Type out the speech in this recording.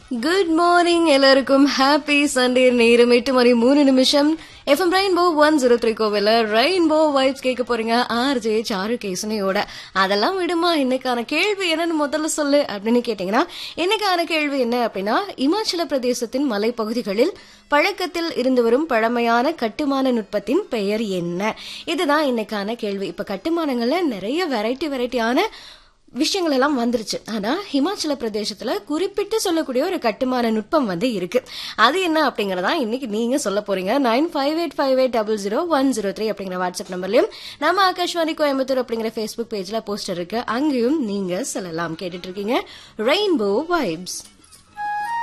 good morning எல்லாருக்கும் happy Sunday நேரம் எட்டு மணி மூணு நிமிஷம் FM rainbow one zero three கோவில ரெயின்போ வைப்ஸ் கேட்க போறீங்க ஆர்ஜே சாரு கேசனையோட அதெல்லாம் விடுமா இன்னைக்கான கேள்வி என்னன்னு முதல்ல சொல்லு அப்படின்னு கேட்டீங்கன்னா இன்னைக்கான கேள்வி என்ன அப்படின்னா இமாச்சல பிரதேசத்தின் மலைப்பகுதிகளில் பழக்கத்தில் இருந்து வரும் பழமையான கட்டுமான நுட்பத்தின் பெயர் என்ன இதுதான் இன்னைக்கான கேள்வி இப்ப கட்டுமானங்கள்ல நிறைய வெரைட்டி வெரைட்டியான விஷயங்கள் எல்லாம் வந்துருச்சு ஆனா ஹிமாச்சல பிரதேசத்துல குறிப்பிட்டு சொல்லக்கூடிய ஒரு கட்டுமான நுட்பம் வந்து இருக்கு அது என்ன அப்படிங்கறதா இன்னைக்கு நீங்க சொல்ல போறீங்க nine five eight five eight double zero one zero three அப்படிங்கிற வாட்ஸ்அப் நம்பர்லயும் நம்ம ஆகாஷ்வாணி கோயம்புத்தூர் அப்படிங்கிற ஃபேஸ்புக் பேஜ்ல போஸ்டர் இருக்கு அங்கேயும் நீங்க சொல்லலாம் கேட்டுட்டு இருக்கீங்க ரெயின்போ வைப்ஸ்